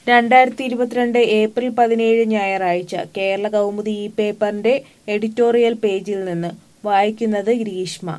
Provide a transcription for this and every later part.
രണ്ടായിരത്തി ഇരുപത്തിരണ്ട് ഏപ്രിൽ പതിനേഴ് ഞായറാഴ്ച കേരള കൗമുദി ഈ പേപ്പറിന്റെ എഡിറ്റോറിയൽ പേജിൽ നിന്ന് വായിക്കുന്നത് ഗ്രീഷ്മ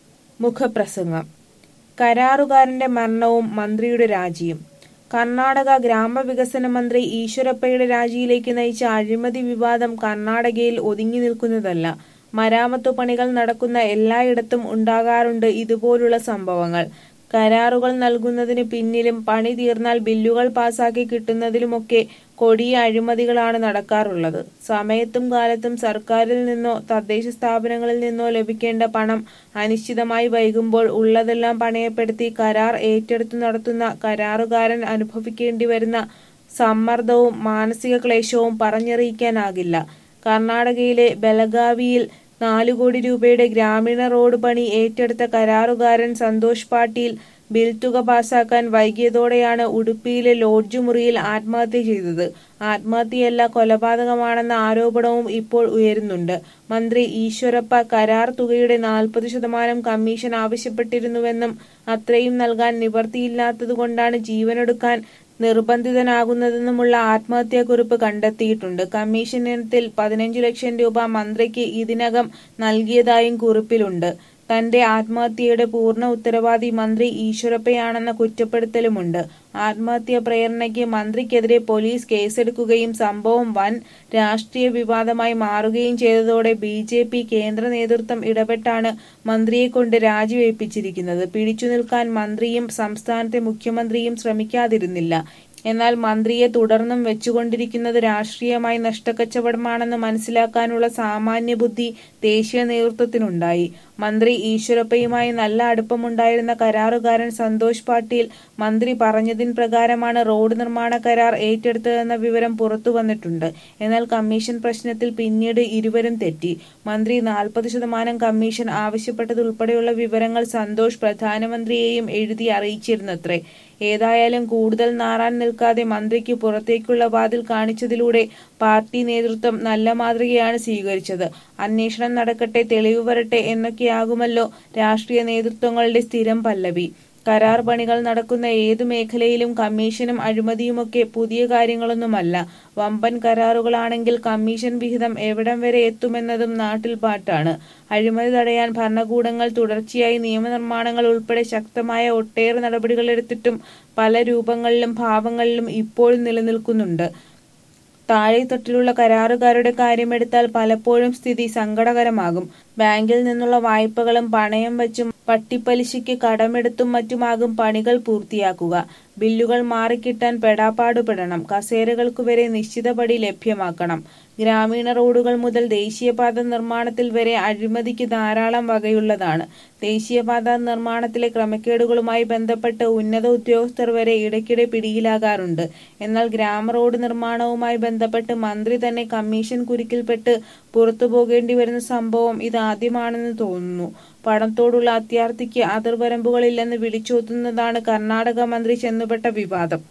മുഖപ്രസംഗം കരാറുകാരന്റെ മരണവും മന്ത്രിയുടെ രാജിയും കർണാടക ഗ്രാമവികസന മന്ത്രി ഈശ്വരപ്പയുടെ രാജിയിലേക്ക് നയിച്ച അഴിമതി വിവാദം കർണാടകയിൽ ഒതുങ്ങി നിൽക്കുന്നതല്ല മരാമത്തു പണികൾ നടക്കുന്ന എല്ലായിടത്തും ഉണ്ടാകാറുണ്ട് ഇതുപോലുള്ള സംഭവങ്ങൾ കരാറുകൾ നൽകുന്നതിന് പിന്നിലും പണി തീർന്നാൽ ബില്ലുകൾ പാസാക്കി കിട്ടുന്നതിലുമൊക്കെ കൊടിയ അഴിമതികളാണ് നടക്കാറുള്ളത് സമയത്തും കാലത്തും സർക്കാരിൽ നിന്നോ തദ്ദേശ സ്ഥാപനങ്ങളിൽ നിന്നോ ലഭിക്കേണ്ട പണം അനിശ്ചിതമായി വൈകുമ്പോൾ ഉള്ളതെല്ലാം പണയപ്പെടുത്തി കരാർ ഏറ്റെടുത്തു നടത്തുന്ന കരാറുകാരൻ അനുഭവിക്കേണ്ടി വരുന്ന സമ്മർദ്ദവും മാനസിക ക്ലേശവും പറഞ്ഞറിയിക്കാനാകില്ല കർണാടകയിലെ ബലഗാവിയിൽ നാലു കോടി രൂപയുടെ ഗ്രാമീണ റോഡ് പണി ഏറ്റെടുത്ത കരാറുകാരൻ സന്തോഷ് പാട്ടീൽ ബിൽ തുക പാസാക്കാൻ വൈകിയതോടെയാണ് ഉടുപ്പിയിലെ ലോഡ്ജ് മുറിയിൽ ആത്മഹത്യ ചെയ്തത് ആത്മഹത്യയല്ല കൊലപാതകമാണെന്ന ആരോപണവും ഇപ്പോൾ ഉയരുന്നുണ്ട് മന്ത്രി ഈശ്വരപ്പ കരാർ തുകയുടെ നാൽപ്പത് ശതമാനം കമ്മീഷൻ ആവശ്യപ്പെട്ടിരുന്നുവെന്നും അത്രയും നൽകാൻ നിവർത്തിയില്ലാത്തതുകൊണ്ടാണ് ജീവനൊടുക്കാൻ നിർബന്ധിതനാകുന്നതെന്നുമുള്ള ആത്മഹത്യാക്കുറിപ്പ് കണ്ടെത്തിയിട്ടുണ്ട് കമ്മീഷൻ ഇനത്തിൽ പതിനഞ്ചു ലക്ഷം രൂപ മന്ത്രിക്ക് ഇതിനകം നൽകിയതായും കുറിപ്പിലുണ്ട് തന്റെ ആത്മഹത്യയുടെ പൂർണ്ണ ഉത്തരവാദി മന്ത്രി ഈശ്വരപ്പയാണെന്ന കുറ്റപ്പെടുത്തലുമുണ്ട് ആത്മഹത്യാ പ്രേരണയ്ക്ക് മന്ത്രിക്കെതിരെ പോലീസ് കേസെടുക്കുകയും സംഭവം വൻ രാഷ്ട്രീയ വിവാദമായി മാറുകയും ചെയ്തതോടെ ബി ജെ പി കേന്ദ്ര നേതൃത്വം ഇടപെട്ടാണ് മന്ത്രിയെ കൊണ്ട് രാജിവെപ്പിച്ചിരിക്കുന്നത് പിടിച്ചു നിൽക്കാൻ മന്ത്രിയും സംസ്ഥാനത്തെ മുഖ്യമന്ത്രിയും ശ്രമിക്കാതിരുന്നില്ല എന്നാൽ മന്ത്രിയെ തുടർന്നും വെച്ചുകൊണ്ടിരിക്കുന്നത് രാഷ്ട്രീയമായി നഷ്ടക്കച്ചവടമാണെന്ന് മനസ്സിലാക്കാനുള്ള സാമാന്യ ബുദ്ധി ദേശീയ നേതൃത്വത്തിനുണ്ടായി മന്ത്രി ഈശ്വരപ്പയുമായി നല്ല അടുപ്പമുണ്ടായിരുന്ന കരാറുകാരൻ സന്തോഷ് പാട്ടീൽ മന്ത്രി പറഞ്ഞതിൻ പ്രകാരമാണ് റോഡ് നിർമ്മാണ കരാർ ഏറ്റെടുത്തതെന്ന വിവരം പുറത്തു വന്നിട്ടുണ്ട് എന്നാൽ കമ്മീഷൻ പ്രശ്നത്തിൽ പിന്നീട് ഇരുവരും തെറ്റി മന്ത്രി നാൽപ്പത് ശതമാനം കമ്മീഷൻ ആവശ്യപ്പെട്ടതുൾപ്പെടെയുള്ള വിവരങ്ങൾ സന്തോഷ് പ്രധാനമന്ത്രിയെയും എഴുതി അറിയിച്ചിരുന്നത്രേ ഏതായാലും കൂടുതൽ നാറാൻ നിൽക്കാതെ മന്ത്രിക്ക് പുറത്തേക്കുള്ള വാതിൽ കാണിച്ചതിലൂടെ പാർട്ടി നേതൃത്വം നല്ല മാതൃകയാണ് സ്വീകരിച്ചത് അന്വേഷണം നടക്കട്ടെ തെളിവ് വരട്ടെ എന്നൊക്കെയാകുമല്ലോ രാഷ്ട്രീയ നേതൃത്വങ്ങളുടെ സ്ഥിരം പല്ലവി കരാർ പണികൾ നടക്കുന്ന ഏതു മേഖലയിലും കമ്മീഷനും അഴിമതിയുമൊക്കെ പുതിയ കാര്യങ്ങളൊന്നുമല്ല വമ്പൻ കരാറുകളാണെങ്കിൽ കമ്മീഷൻ വിഹിതം എവിടം വരെ എത്തുമെന്നതും നാട്ടിൽ പാട്ടാണ് അഴിമതി തടയാൻ ഭരണകൂടങ്ങൾ തുടർച്ചയായി നിയമനിർമ്മാണങ്ങൾ ഉൾപ്പെടെ ശക്തമായ ഒട്ടേറെ നടപടികളെടുത്തിട്ടും പല രൂപങ്ങളിലും ഭാവങ്ങളിലും ഇപ്പോഴും നിലനിൽക്കുന്നുണ്ട് താഴെത്തട്ടിലുള്ള കരാറുകാരുടെ കാര്യമെടുത്താൽ പലപ്പോഴും സ്ഥിതി സങ്കടകരമാകും ബാങ്കിൽ നിന്നുള്ള വായ്പകളും പണയം വച്ചും പട്ടിപ്പലിശയ്ക്ക് കടമെടുത്തും മറ്റുമാകും പണികൾ പൂർത്തിയാക്കുക ബില്ലുകൾ മാറിക്കിട്ടാൻ പെടാപ്പാടുപെടണം കസേരകൾക്കു വരെ നിശ്ചിത പടി ലഭ്യമാക്കണം ഗ്രാമീണ റോഡുകൾ മുതൽ ദേശീയപാത നിർമ്മാണത്തിൽ വരെ അഴിമതിക്ക് ധാരാളം വകയുള്ളതാണ് ദേശീയപാത നിർമ്മാണത്തിലെ ക്രമക്കേടുകളുമായി ബന്ധപ്പെട്ട് ഉന്നത ഉദ്യോഗസ്ഥർ വരെ ഇടയ്ക്കിടെ പിടിയിലാകാറുണ്ട് എന്നാൽ ഗ്രാമ റോഡ് നിർമ്മാണവുമായി ബന്ധപ്പെട്ട് മന്ത്രി തന്നെ കമ്മീഷൻ കുരുക്കിൽപ്പെട്ട് പുറത്തു പോകേണ്ടി വരുന്ന സംഭവം ഇതാദ്യമാണെന്ന് തോന്നുന്നു പണത്തോടുള്ള അത്യാർത്തിക്ക് അതിർവരമ്പുകളില്ലെന്ന് വിളിച്ചോതുന്നതാണ് കർണാടക മന്ത്രി ചെന്നുപെട്ട വിവാദം